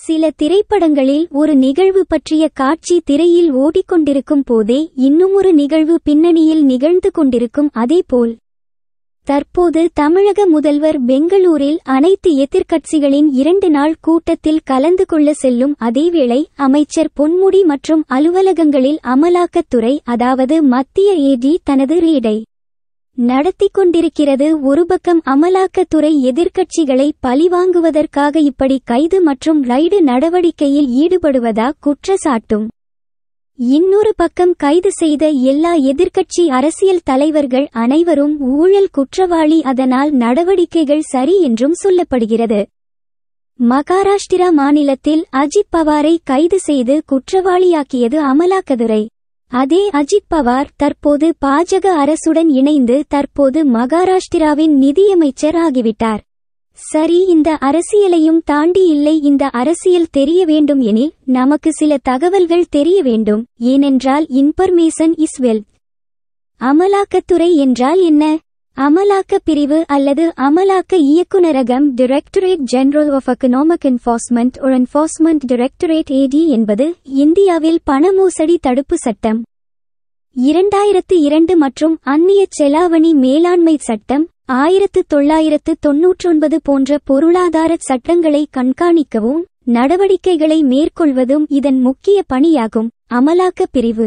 சில திரைப்படங்களில் ஒரு நிகழ்வு பற்றிய காட்சி திரையில் ஓடிக்கொண்டிருக்கும் போதே இன்னுமொரு நிகழ்வு பின்னணியில் நிகழ்ந்து கொண்டிருக்கும் அதேபோல் தற்போது தமிழக முதல்வர் பெங்களூரில் அனைத்து எதிர்க்கட்சிகளின் இரண்டு நாள் கூட்டத்தில் கலந்து கொள்ள செல்லும் அதேவேளை அமைச்சர் பொன்முடி மற்றும் அலுவலகங்களில் அமலாக்கத்துறை அதாவது மத்திய ஏடி தனது ரீடை நடத்தி கொண்டிருக்கிறது ஒருபக்கம் அமலாக்கத்துறை எதிர்க்கட்சிகளை பழிவாங்குவதற்காக இப்படி கைது மற்றும் ரைடு நடவடிக்கையில் ஈடுபடுவதா குற்றச்சாட்டும் இன்னொரு பக்கம் கைது செய்த எல்லா எதிர்க்கட்சி அரசியல் தலைவர்கள் அனைவரும் ஊழல் குற்றவாளி அதனால் நடவடிக்கைகள் சரி என்றும் சொல்லப்படுகிறது மகாராஷ்டிரா மாநிலத்தில் அஜித் பவாரை கைது செய்து குற்றவாளியாக்கியது அமலாக்கத்துறை அதே அஜித் பவார் தற்போது பாஜக அரசுடன் இணைந்து தற்போது மகாராஷ்டிராவின் நிதியமைச்சர் ஆகிவிட்டார் சரி இந்த அரசியலையும் தாண்டி இல்லை இந்த அரசியல் தெரிய வேண்டும் எனில் நமக்கு சில தகவல்கள் தெரிய வேண்டும் ஏனென்றால் இன்ஃபர்மேஷன் இஸ் வெல்த் அமலாக்கத்துறை என்றால் என்ன அமலாக்க பிரிவு அல்லது அமலாக்க இயக்குநரகம் directorate general of economic enforcement ஒரு என்ஃபோர்ஸ்மெண்ட் டைரக்டரேட் ஏடி என்பது இந்தியாவில் பண மோசடி தடுப்பு சட்டம் இரண்டாயிரத்து இரண்டு மற்றும் அந்நிய செலாவணி மேலாண்மை சட்டம் ஆயிரத்து தொள்ளாயிரத்து தொன்னூற்றொன்பது போன்ற பொருளாதார சட்டங்களை கண்காணிக்கவும் நடவடிக்கைகளை மேற்கொள்வதும் இதன் முக்கிய பணியாகும் அமலாக்க பிரிவு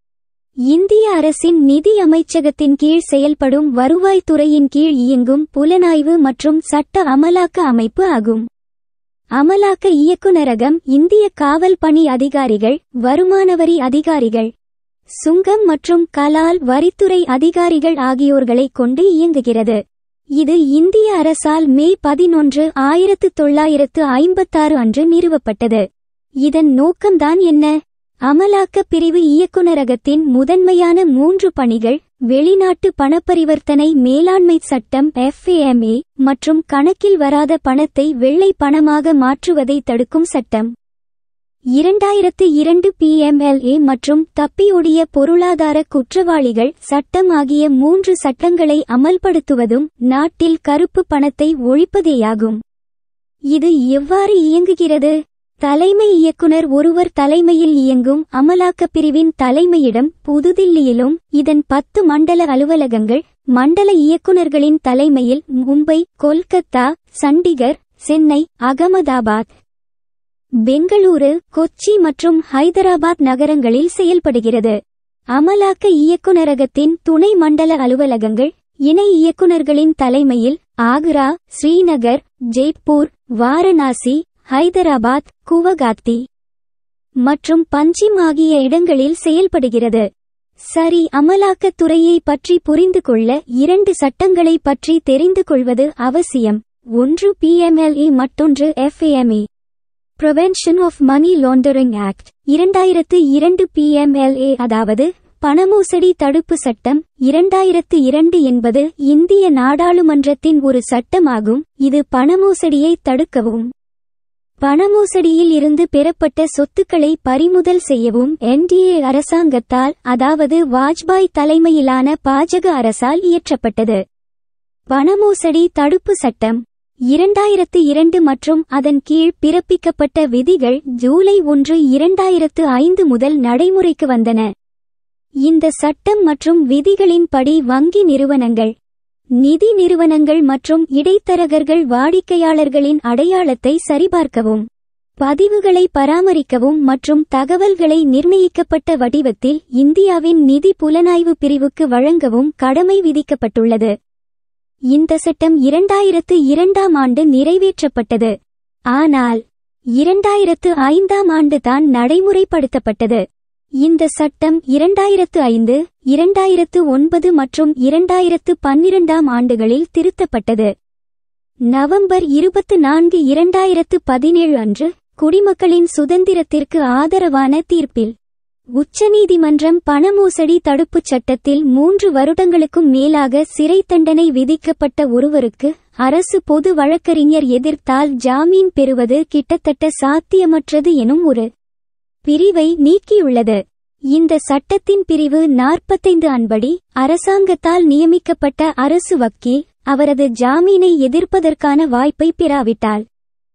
இந்திய அரசின் நிதி அமைச்சகத்தின் கீழ் செயல்படும் வருவாய்த்துறையின் கீழ் இயங்கும் புலனாய்வு மற்றும் சட்ட அமலாக்க அமைப்பு ஆகும் அமலாக்க இயக்குநரகம் இந்திய காவல் பணி அதிகாரிகள் வருமானவரி அதிகாரிகள் சுங்கம் மற்றும் கலால் வரித்துறை அதிகாரிகள் ஆகியோர்களை கொண்டு இயங்குகிறது இது இந்திய அரசால் மே பதினொன்று ஆயிரத்து தொள்ளாயிரத்து ஐம்பத்தாறு அன்று நிறுவப்பட்டது இதன் நோக்கம்தான் என்ன அமலாக்க பிரிவு இயக்குநரகத்தின் முதன்மையான மூன்று பணிகள் வெளிநாட்டு பணப்பரிவர்த்தனை மேலாண்மை சட்டம் எஃப்ஏஎம்ஏ மற்றும் கணக்கில் வராத பணத்தை வெள்ளை பணமாக மாற்றுவதை தடுக்கும் சட்டம் இரண்டாயிரத்து இரண்டு பிஎம்எல்ஏ மற்றும் தப்பியோடிய பொருளாதார குற்றவாளிகள் சட்டம் ஆகிய மூன்று சட்டங்களை அமல்படுத்துவதும் நாட்டில் கருப்பு பணத்தை ஒழிப்பதேயாகும் இது எவ்வாறு இயங்குகிறது தலைமை இயக்குனர் ஒருவர் தலைமையில் இயங்கும் அமலாக்கப் பிரிவின் தலைமையிடம் புதுதில்லியிலும் இதன் பத்து மண்டல அலுவலகங்கள் மண்டல இயக்குனர்களின் தலைமையில் மும்பை கொல்கத்தா சண்டிகர் சென்னை அகமதாபாத் பெங்களூரு கொச்சி மற்றும் ஹைதராபாத் நகரங்களில் செயல்படுகிறது அமலாக்க இயக்குநரகத்தின் துணை மண்டல அலுவலகங்கள் இணை இயக்குநர்களின் தலைமையில் ஆக்ரா ஸ்ரீநகர் ஜெய்ப்பூர் வாரணாசி ஹைதராபாத் குவகாத்தி மற்றும் பஞ்சிம் ஆகிய இடங்களில் செயல்படுகிறது சரி அமலாக்கத் துறையை பற்றி புரிந்து கொள்ள இரண்டு சட்டங்களை பற்றி தெரிந்து கொள்வது அவசியம் ஒன்று பிஎம்எல்ஏ மற்றொன்று FAMA prevention of money laundering act இரண்டாயிரத்து இரண்டு பிஎம்எல்ஏ அதாவது பணமோசடி தடுப்பு சட்டம் இரண்டாயிரத்து இரண்டு என்பது இந்திய நாடாளுமன்றத்தின் ஒரு சட்டமாகும் இது பணமோசடியை தடுக்கவும் பணமோசடியில் இருந்து பெறப்பட்ட சொத்துக்களை பறிமுதல் செய்யவும் என்டிஏ அரசாங்கத்தால் அதாவது வாஜ்பாய் தலைமையிலான பாஜக அரசால் இயற்றப்பட்டது பணமோசடி தடுப்பு சட்டம் இரண்டாயிரத்து இரண்டு மற்றும் அதன் கீழ் பிறப்பிக்கப்பட்ட விதிகள் ஜூலை ஒன்று இரண்டாயிரத்து ஐந்து முதல் நடைமுறைக்கு வந்தன இந்த சட்டம் மற்றும் விதிகளின்படி வங்கி நிறுவனங்கள் நிதி நிறுவனங்கள் மற்றும் இடைத்தரகர்கள் வாடிக்கையாளர்களின் அடையாளத்தை சரிபார்க்கவும் பதிவுகளை பராமரிக்கவும் மற்றும் தகவல்களை நிர்ணயிக்கப்பட்ட வடிவத்தில் இந்தியாவின் நிதி புலனாய்வு பிரிவுக்கு வழங்கவும் கடமை விதிக்கப்பட்டுள்ளது இந்த சட்டம் இரண்டாயிரத்து இரண்டாம் ஆண்டு நிறைவேற்றப்பட்டது ஆனால் இரண்டாயிரத்து ஐந்தாம் ஆண்டு தான் நடைமுறைப்படுத்தப்பட்டது இந்த சட்டம் இரண்டாயிரத்து ஐந்து இரண்டாயிரத்து ஒன்பது மற்றும் இரண்டாயிரத்து பன்னிரண்டாம் ஆண்டுகளில் திருத்தப்பட்டது நவம்பர் இருபத்து நான்கு இரண்டாயிரத்து பதினேழு அன்று குடிமக்களின் சுதந்திரத்திற்கு ஆதரவான தீர்ப்பில் உச்சநீதிமன்றம் பணமோசடி தடுப்புச் சட்டத்தில் மூன்று வருடங்களுக்கும் மேலாக சிறை தண்டனை விதிக்கப்பட்ட ஒருவருக்கு அரசு பொது வழக்கறிஞர் எதிர்த்தால் ஜாமீன் பெறுவது கிட்டத்தட்ட சாத்தியமற்றது எனும் ஒரு பிரிவை நீக்கியுள்ளது இந்த சட்டத்தின் பிரிவு நாற்பத்தைந்து அன்படி அரசாங்கத்தால் நியமிக்கப்பட்ட அரசு வக்கீல் அவரது ஜாமீனை எதிர்ப்பதற்கான வாய்ப்பை பெறாவிட்டால்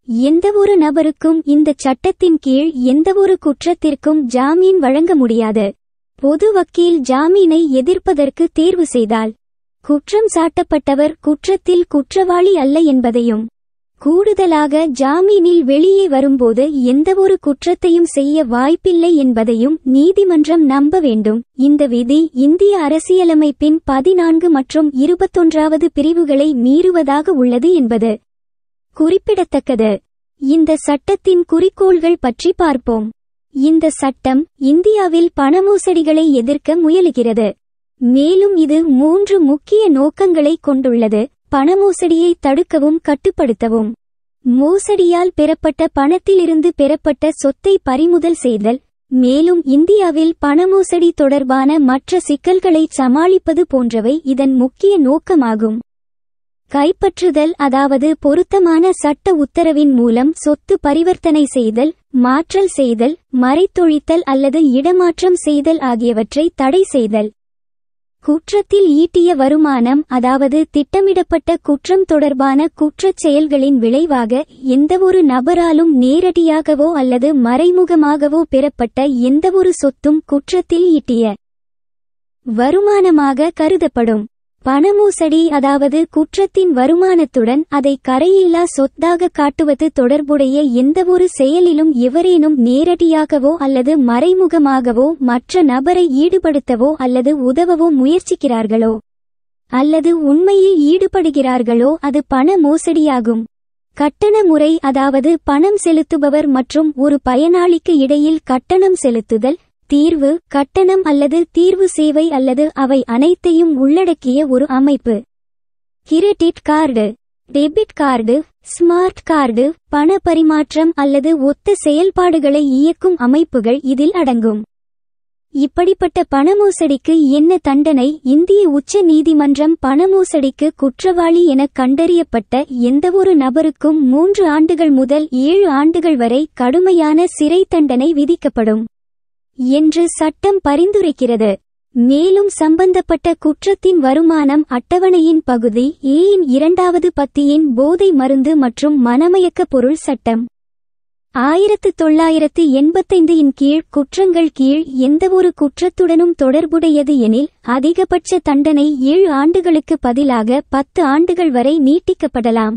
எந்தவொரு நபருக்கும் இந்த சட்டத்தின் கீழ் எந்தவொரு குற்றத்திற்கும் ஜாமீன் வழங்க முடியாது பொது வக்கீல் ஜாமீனை எதிர்ப்பதற்கு தேர்வு செய்தால் குற்றம் சாட்டப்பட்டவர் குற்றத்தில் குற்றவாளி அல்ல என்பதையும் கூடுதலாக ஜாமீனில் வெளியே வரும்போது எந்தவொரு குற்றத்தையும் செய்ய வாய்ப்பில்லை என்பதையும் நீதிமன்றம் நம்ப வேண்டும் இந்த விதி இந்திய அரசியலமைப்பின் பதினான்கு மற்றும் இருபத்தொன்றாவது பிரிவுகளை மீறுவதாக உள்ளது என்பது குறிப்பிடத்தக்கது இந்த சட்டத்தின் குறிக்கோள்கள் பற்றி பார்ப்போம் இந்த சட்டம் இந்தியாவில் பணமோசடிகளை எதிர்க்க முயலுகிறது மேலும் இது மூன்று முக்கிய நோக்கங்களை கொண்டுள்ளது பணமோசடியை தடுக்கவும் கட்டுப்படுத்தவும் மோசடியால் பெறப்பட்ட பணத்திலிருந்து பெறப்பட்ட சொத்தை பறிமுதல் செய்தல் மேலும் இந்தியாவில் பணமோசடி தொடர்பான மற்ற சிக்கல்களை சமாளிப்பது போன்றவை இதன் முக்கிய நோக்கமாகும் கைப்பற்றுதல் அதாவது பொருத்தமான சட்ட உத்தரவின் மூலம் சொத்து பரிவர்த்தனை செய்தல் மாற்றல் செய்தல் மறைத்தொழித்தல் அல்லது இடமாற்றம் செய்தல் ஆகியவற்றை தடை செய்தல் குற்றத்தில் ஈட்டிய வருமானம் அதாவது திட்டமிடப்பட்ட குற்றம் தொடர்பான குற்றச் செயல்களின் விளைவாக எந்தவொரு நபராலும் நேரடியாகவோ அல்லது மறைமுகமாகவோ பெறப்பட்ட எந்தவொரு சொத்தும் குற்றத்தில் ஈட்டிய வருமானமாக கருதப்படும் பணமோசடி அதாவது குற்றத்தின் வருமானத்துடன் அதை கரையில்லா சொத்தாக காட்டுவது தொடர்புடைய எந்தவொரு செயலிலும் எவரேனும் நேரடியாகவோ அல்லது மறைமுகமாகவோ மற்ற நபரை ஈடுபடுத்தவோ அல்லது உதவவோ முயற்சிக்கிறார்களோ அல்லது உண்மையில் ஈடுபடுகிறார்களோ அது பண மோசடியாகும் கட்டண முறை அதாவது பணம் செலுத்துபவர் மற்றும் ஒரு பயனாளிக்கு இடையில் கட்டணம் செலுத்துதல் தீர்வு கட்டணம் அல்லது தீர்வு சேவை அல்லது அவை அனைத்தையும் உள்ளடக்கிய ஒரு அமைப்பு credit card debit card smart card பண பரிமாற்றம் அல்லது ஒத்த செயல்பாடுகளை இயக்கும் அமைப்புகள் இதில் அடங்கும் இப்படிப்பட்ட பணமோசடிக்கு என்ன தண்டனை இந்திய உச்ச நீதிமன்றம் பணமோசடிக்கு குற்றவாளி என கண்டறியப்பட்ட எந்தவொரு நபருக்கும் மூன்று ஆண்டுகள் முதல் ஏழு ஆண்டுகள் வரை கடுமையான சிறை தண்டனை விதிக்கப்படும் என்று சட்டம் பரிந்துரைக்கிறது மேலும் சம்பந்தப்பட்ட குற்றத்தின் வருமானம் அட்டவணையின் பகுதி ஏயின் இரண்டாவது பத்தியின் போதை மருந்து மற்றும் மனமயக்க பொருள் சட்டம் ஆயிரத்து தொள்ளாயிரத்து எண்பத்தைந்து இன் கீழ் குற்றங்கள் கீழ் எந்தவொரு குற்றத்துடனும் தொடர்புடையது எனில் அதிகபட்ச தண்டனை ஏழு ஆண்டுகளுக்கு பதிலாக பத்து ஆண்டுகள் வரை நீட்டிக்கப்படலாம்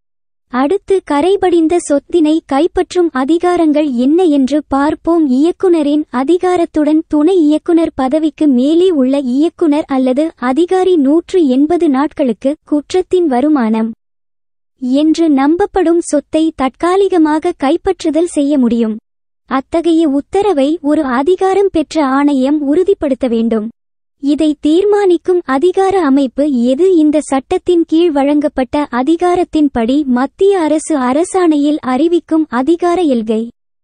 அடுத்து கரைபடிந்த சொத்தினை கைப்பற்றும் அதிகாரங்கள் என்ன என்று பார்ப்போம் இயக்குனரின் அதிகாரத்துடன் துணை இயக்குனர் பதவிக்கு மேலே உள்ள இயக்குனர் அல்லது அதிகாரி நூற்று எண்பது நாட்களுக்கு குற்றத்தின் வருமானம் என்று நம்பப்படும் சொத்தை தற்காலிகமாக கைப்பற்றுதல் செய்ய முடியும் அத்தகைய உத்தரவை ஒரு அதிகாரம் பெற்ற ஆணையம் உறுதிப்படுத்த வேண்டும் இதை தீர்மானிக்கும் அதிகார அமைப்பு எது இந்த சட்டத்தின் கீழ் வழங்கப்பட்ட அதிகாரத்தின்படி மத்திய அரசு அரசாணையில் அறிவிக்கும் அதிகார எல்கை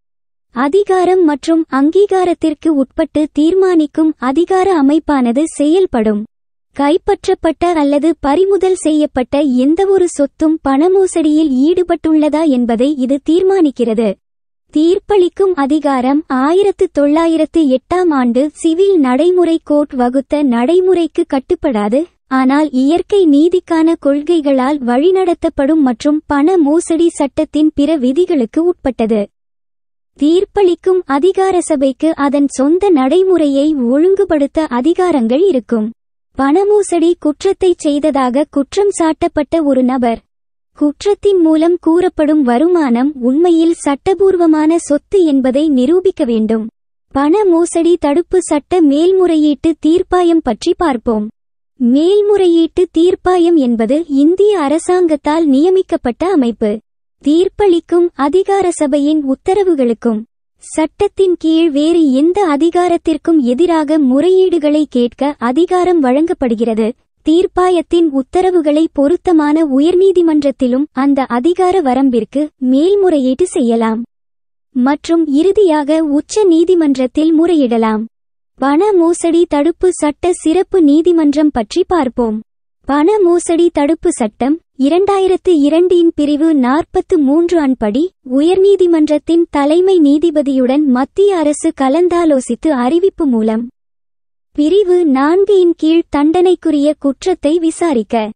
அதிகாரம் மற்றும் அங்கீகாரத்திற்கு உட்பட்டு தீர்மானிக்கும் அதிகார அமைப்பானது செயல்படும் கைப்பற்றப்பட்ட அல்லது பறிமுதல் செய்யப்பட்ட எந்தவொரு சொத்தும் பணமோசடியில் ஈடுபட்டுள்ளதா என்பதை இது தீர்மானிக்கிறது தீர்ப்பளிக்கும் அதிகாரம் ஆயிரத்து தொள்ளாயிரத்து எட்டாம் ஆண்டு சிவில் நடைமுறை கோர்ட் வகுத்த நடைமுறைக்கு கட்டுப்படாது ஆனால் இயற்கை நீதிக்கான கொள்கைகளால் வழிநடத்தப்படும் மற்றும் பண மோசடி சட்டத்தின் பிற விதிகளுக்கு உட்பட்டது தீர்ப்பளிக்கும் அதிகார சபைக்கு அதன் சொந்த நடைமுறையை ஒழுங்குபடுத்த அதிகாரங்கள் இருக்கும் பணமோசடி குற்றத்தை செய்ததாக குற்றம் சாட்டப்பட்ட ஒரு நபர் குற்றத்தின் மூலம் கூறப்படும் வருமானம் உண்மையில் சட்டபூர்வமான சொத்து என்பதை நிரூபிக்க வேண்டும் பண மோசடி தடுப்பு சட்ட மேல்முறையீட்டு தீர்ப்பாயம் பற்றி பார்ப்போம் மேல்முறையீட்டு தீர்ப்பாயம் என்பது இந்திய அரசாங்கத்தால் நியமிக்கப்பட்ட அமைப்பு தீர்ப்பளிக்கும் அதிகார சபையின் உத்தரவுகளுக்கும் சட்டத்தின் கீழ் வேறு எந்த அதிகாரத்திற்கும் எதிராக முறையீடுகளை கேட்க அதிகாரம் வழங்கப்படுகிறது தீர்ப்பாயத்தின் உத்தரவுகளை பொருத்தமான உயர்நீதிமன்றத்திலும் அந்த அதிகார வரம்பிற்கு மேல்முறையீட்டு செய்யலாம் மற்றும் இறுதியாக உச்ச நீதிமன்றத்தில் முறையிடலாம் பண மோசடி தடுப்பு சட்ட சிறப்பு நீதிமன்றம் பற்றி பார்ப்போம் பண மோசடி தடுப்பு சட்டம் இரண்டாயிரத்து இரண்டின் பிரிவு நாற்பத்து மூன்று அன்படி உயர்நீதிமன்றத்தின் தலைமை நீதிபதியுடன் மத்திய அரசு கலந்தாலோசித்து அறிவிப்பு மூலம் பிரிவு நான்கு இன் கீழ் தண்டனைக்குரிய குற்றத்தை விசாரிக்க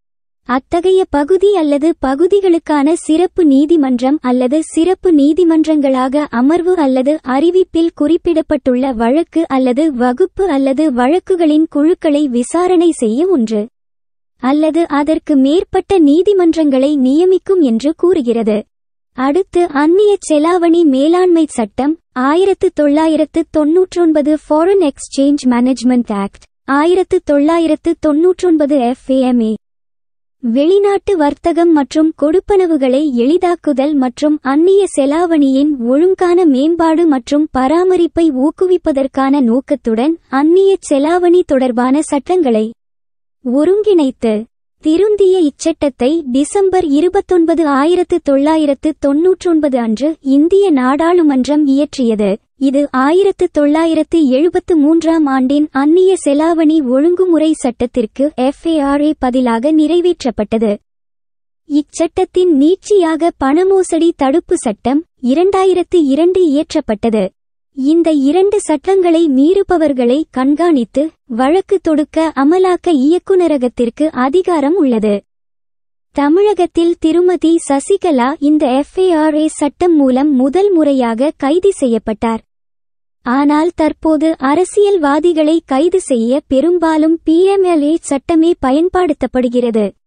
அத்தகைய பகுதி அல்லது பகுதிகளுக்கான சிறப்பு நீதிமன்றம் அல்லது சிறப்பு நீதிமன்றங்களாக அமர்வு அல்லது அறிவிப்பில் குறிப்பிடப்பட்டுள்ள வழக்கு அல்லது வகுப்பு அல்லது வழக்குகளின் குழுக்களை விசாரணை செய்ய ஒன்று அல்லது அதற்கு மேற்பட்ட நீதிமன்றங்களை நியமிக்கும் என்று கூறுகிறது அடுத்து அந்நிய செலாவணி மேலாண்மை சட்டம் ஆயிரத்து தொள்ளாயிரத்து தொன்னூற்றொன்பது ஃபாரின் எக்ஸ்சேஞ்ச் மேனேஜ்மெண்ட் ஆக்ட் ஆயிரத்து தொள்ளாயிரத்து தொன்னூற்றொன்பது எஃப்ஏஎம்ஏ வெளிநாட்டு வர்த்தகம் மற்றும் கொடுப்பனவுகளை எளிதாக்குதல் மற்றும் அந்நிய செலாவணியின் ஒழுங்கான மேம்பாடு மற்றும் பராமரிப்பை ஊக்குவிப்பதற்கான நோக்கத்துடன் அந்நிய செலாவணி தொடர்பான சட்டங்களை ஒருங்கிணைத்து திருந்திய இச்சட்டத்தை டிசம்பர் இருபத்தொன்பது ஆயிரத்து தொள்ளாயிரத்து தொன்னூற்றொன்பது அன்று இந்திய நாடாளுமன்றம் இயற்றியது இது ஆயிரத்து தொள்ளாயிரத்து எழுபத்து மூன்றாம் ஆண்டின் அந்நிய செலாவணி ஒழுங்குமுறை சட்டத்திற்கு எஃப்ஏஆர்ஏ பதிலாக நிறைவேற்றப்பட்டது இச்சட்டத்தின் நீட்சியாக பணமோசடி தடுப்பு சட்டம் இரண்டாயிரத்து இரண்டு இயற்றப்பட்டது இந்த இரண்டு சட்டங்களை மீறுபவர்களை கண்காணித்து வழக்கு தொடுக்க அமலாக்க இயக்குநரகத்திற்கு அதிகாரம் உள்ளது தமிழகத்தில் திருமதி சசிகலா இந்த எஃப்ஏஆர்ஏ சட்டம் மூலம் முதல் முறையாக கைது செய்யப்பட்டார் ஆனால் தற்போது அரசியல்வாதிகளை கைது செய்ய பெரும்பாலும் பிஎம்எல்ஏ சட்டமே பயன்படுத்தப்படுகிறது